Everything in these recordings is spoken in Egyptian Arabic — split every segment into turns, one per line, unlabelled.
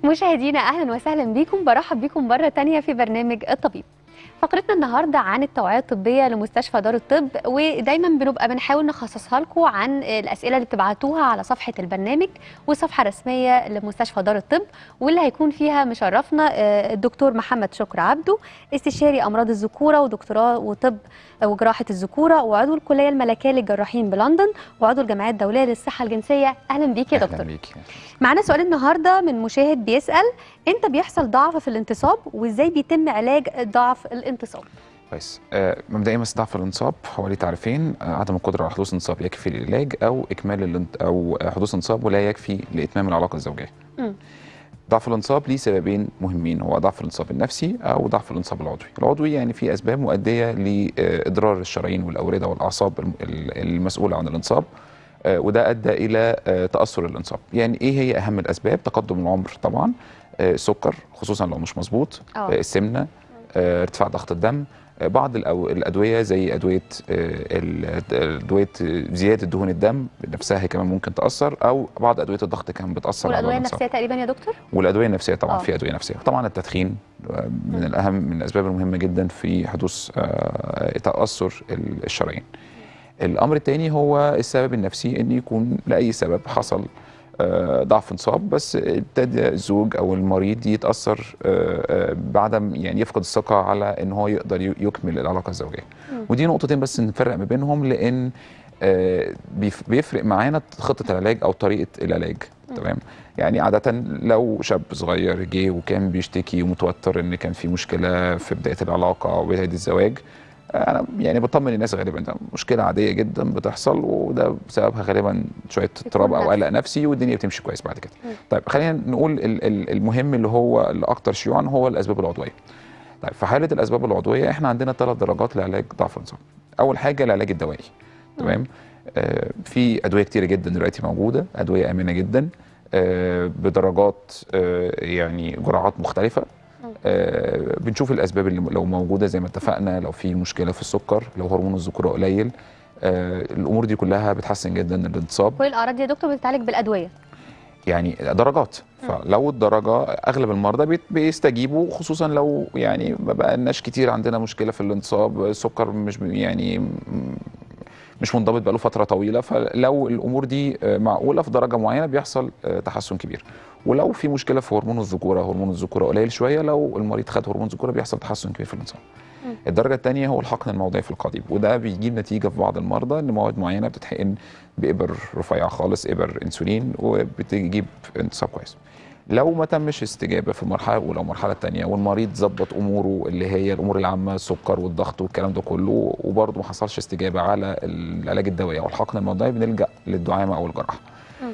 مشاهدينا اهلا وسهلا بيكم برحب بيكم مره تانية في برنامج الطبيب فقرتنا النهارده عن التوعيه الطبيه لمستشفى دار الطب ودايما بنبقى بنحاول نخصصها لكم عن الاسئله اللي بتبعتوها على صفحه البرنامج وصفحه رسميه لمستشفى دار الطب واللي هيكون فيها مشرفنا آه، الدكتور محمد شكر عبده استشاري امراض الذكوره ودكتوراه وطب وجراحه الذكوره وعضو الكليه الملكيه للجراحين بلندن وعضو الجمعيه الدوليه للصحه الجنسيه اهلا بيك يا دكتور
اهلا بيكي
معانا سؤال النهارده من مشاهد بيسال امتى بيحصل ضعف في الانتصاب وازاي بيتم علاج ضعف الانتصاب
كويس آه مبدئيا بس ضعف الانصاب هو ليه تعريفين آه عدم القدره على حدوث انصاب يكفي للعلاج او اكمال الانت... او آه، حدوث انصاب ولا يكفي لاتمام العلاقه الزوجيه
مم.
ضعف الانصاب ليه سببين مهمين هو ضعف الانصاب النفسي او ضعف الانصاب العضوي العضوي يعني في اسباب مؤديه لاضرار الشرايين والاورده والاعصاب الم- ال- المسؤوله عن الانصاب آه، وده ادى الى آه، تاثر الانصاب يعني ايه هي اهم الاسباب تقدم العمر طبعا آه، السكر خصوصا لو مش مظبوط
اه
آه، السمنه آه، ارتفاع ضغط الدم آه، بعض الأو- الادويه زي ادويه آه، ال- ادويه زياده دهون الدم نفسها هي كمان ممكن تاثر او بعض ادويه الضغط كمان بتاثر على
والادويه
الانصاب
النفسيه تقريبا يا دكتور
والادويه النفسيه طبعا
آه.
في ادويه نفسيه طبعا التدخين آه، من
مم.
الاهم من الاسباب المهمه جدا في حدوث آه، تاثر ال- الشرايين الامر الثاني هو السبب النفسي ان يكون لاي سبب حصل آه، ضعف انصاب بس ابتدى الزوج او المريض يتاثر آه، آه، بعدم يعني يفقد الثقه على ان هو يقدر ي- يكمل العلاقه الزوجيه
مم.
ودي نقطتين بس نفرق ما بينهم لان آه، بيف- بيفرق معانا خطه العلاج او طريقه العلاج
مم.
تمام يعني عاده لو شاب صغير جه وكان بيشتكي ومتوتر ان كان في مشكله في بدايه العلاقه او بدايه الزواج انا يعني بطمن الناس غالبا ده مشكله عاديه جدا بتحصل وده بسببها غالبا شويه اضطراب او
نفسي.
قلق نفسي والدنيا بتمشي كويس بعد كده
مم.
طيب خلينا نقول ال- ال- المهم اللي هو الاكثر شيوعا هو الاسباب العضويه طيب في حاله الاسباب العضويه احنا عندنا ثلاث درجات لعلاج ضعف الانصاب اول حاجه العلاج الدوائي تمام آه في ادويه كتيره جدا دلوقتي موجوده ادويه امنه جدا آه بدرجات آه يعني جرعات مختلفه
مم.
آه بنشوف الاسباب اللي لو موجوده زي ما اتفقنا لو في مشكله في السكر لو هرمون الذكوره قليل آه الامور دي كلها بتحسن جدا الانتصاب
كل الاعراض دي يا دكتور بتتعالج بالادويه
يعني درجات
مم.
فلو الدرجه اغلب المرضى بيت- بيستجيبوا خصوصا لو يعني ما بقالناش كتير عندنا مشكله في الانتصاب السكر مش ب- يعني م- مش منضبط بقاله فتره طويله فلو الامور دي آه، معقوله في درجه معينه بيحصل آه، تحسن كبير ولو في مشكله في هرمون الذكوره هرمون الذكوره قليل شويه لو المريض خد هرمون ذكوره بيحصل تحسن كبير في الانتصاب
مم.
الدرجه الثانيه هو الحقن الموضعي في القضيب وده بيجيب نتيجه في بعض المرضى ان مواد معينه بتتحقن بابر رفيع خالص ابر انسولين وبتجيب انتصاب كويس لو ما تمش استجابه في المرحله الاولى والمرحله الثانيه والمريض ظبط اموره اللي هي الامور العامه السكر والضغط والكلام ده كله وبرضه ما حصلش استجابه على العلاج الدوائي او الحقن الموضعي بنلجا للدعامه او الجراحه
مم.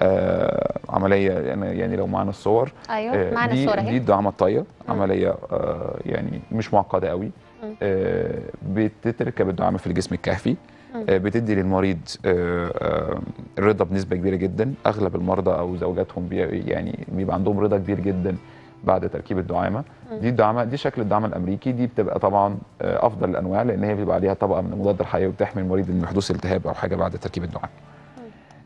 آه عمليه يعني يعني لو معانا الصور
ايوه
آه،
معانا
دي
الصوره
دي
اهي
الدعامه الطيه
مم.
عمليه آه يعني مش معقده قوي
مم.
آه بتتركب الدعامه في الجسم الكهفي
مم.
آه بتدي للمريض آه آه رضا بنسبه كبيره جدا اغلب المرضى او زوجاتهم بي يعني بيبقى عندهم رضا كبير جدا بعد تركيب الدعامه
مم.
دي الدعامه دي شكل الدعامه الامريكي دي بتبقى طبعا آه افضل الانواع لان هي بيبقى عليها طبقه من المضاد الحيوي وبتحمي المريض من حدوث التهاب او حاجه بعد تركيب الدعامه
مم.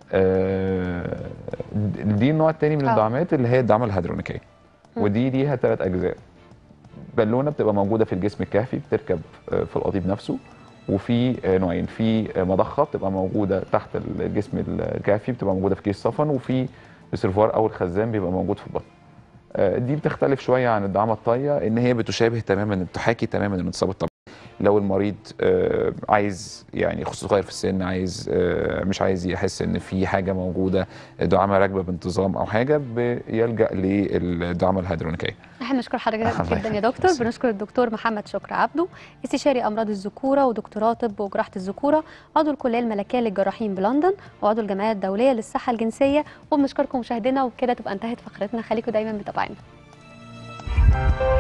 آه، دي النوع الثاني من
آه.
الدعامات اللي هي الدعامه الهيدرونيكيه
مم.
ودي ليها ثلاث اجزاء بالونه بتبقى موجوده في الجسم الكهفي بتركب آه، في القضيب نفسه وفي آه، نوعين في آه، مضخه بتبقى موجوده تحت الجسم الكهفي بتبقى موجوده في كيس صفن وفي ريسيرفوار او الخزان بيبقى موجود في البطن آه، دي بتختلف شويه عن الدعامه الطايه ان هي بتشابه تماما تحاكي تماما الانتصاب الطبيعي لو المريض آه، عايز يعني خصوصا صغير في السن عايز آه، مش عايز يحس ان في حاجه موجوده دعامه راكبه بانتظام او حاجه بيلجا للدعامه الهيدرونيكيه
احنا بنشكر حضرتك
الله
جدا يا
يخليك.
دكتور
ميرسي.
بنشكر الدكتور محمد شكر عبده استشاري امراض الذكوره ودكتوراه طب وجراحه الذكوره عضو الكليه الملكيه للجراحين بلندن وعضو الجمعيه الدوليه للصحه الجنسيه وبنشكركم مشاهدينا وبكده تبقى انتهت فقرتنا خليكم دايما متابعينا